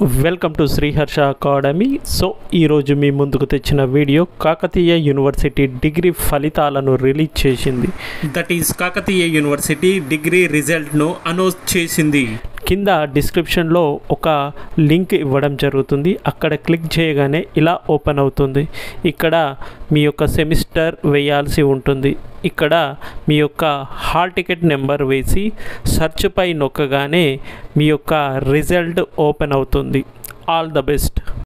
welcome to Sriharsha academy so ఈరోజు మీ ముందుకు తెచ్చిన వీడియో కాకతీయ యూనివర్సిటీ డిగ్రీ ఫలితాలను రిలీజ్ చేసింది that is Kakatiya university degree రిజల్ట్ను అనౌన్స్ చేసింది కింద డిస్క్రిప్షన్లో ఒక లింక్ ఇవ్వడం జరుగుతుంది అక్కడ క్లిక్ చేయగానే ఇలా ఓపెన్ అవుతుంది ఇక్కడ మీ యొక్క సెమిస్టర్ వేయాల్సి ఉంటుంది ఇక్కడ మీ యొక్క హాల్ టికెట్ నెంబర్ వేసి సెర్చ్ పై నొక్కగానే మీ యొక్క రిజల్ట్ ఓపెన్ అవుతుంది ఆల్ ద బెస్ట్